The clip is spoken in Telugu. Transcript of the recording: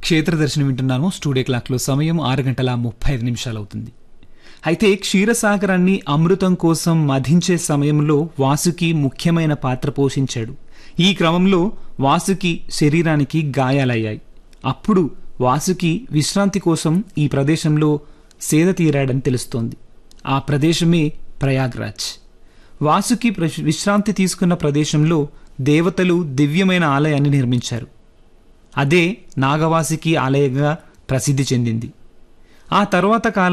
క్షేత్ర దర్శనం వింటున్నాము స్టూడియో క్లాక్లో సమయం ఆరు గంటల ముప్పై ఐదు నిమిషాలు అవుతుంది అయితే క్షీరసాగరాన్ని అమృతం కోసం మధించే సమయంలో వాసుకి ముఖ్యమైన పాత్ర పోషించాడు ఈ క్రమంలో వాసుకి శరీరానికి గాయాలయ్యాయి అప్పుడు వాసుకి విశ్రాంతి కోసం ఈ ప్రదేశంలో సేద తీరాడని తెలుస్తోంది ఆ ప్రదేశమే ప్రయాగ్రాజ్ వాసుకి ప్ర- విశ్రాంతి తీసుకున్న ప్రదేశంలో దేవతలు దివ్యమైన ఆలయాన్ని నిర్మించారు అదే నాగవాసికి ఆలయంగా ప్రసిద్ధి చెందింది ఆ తర్వాత కాలం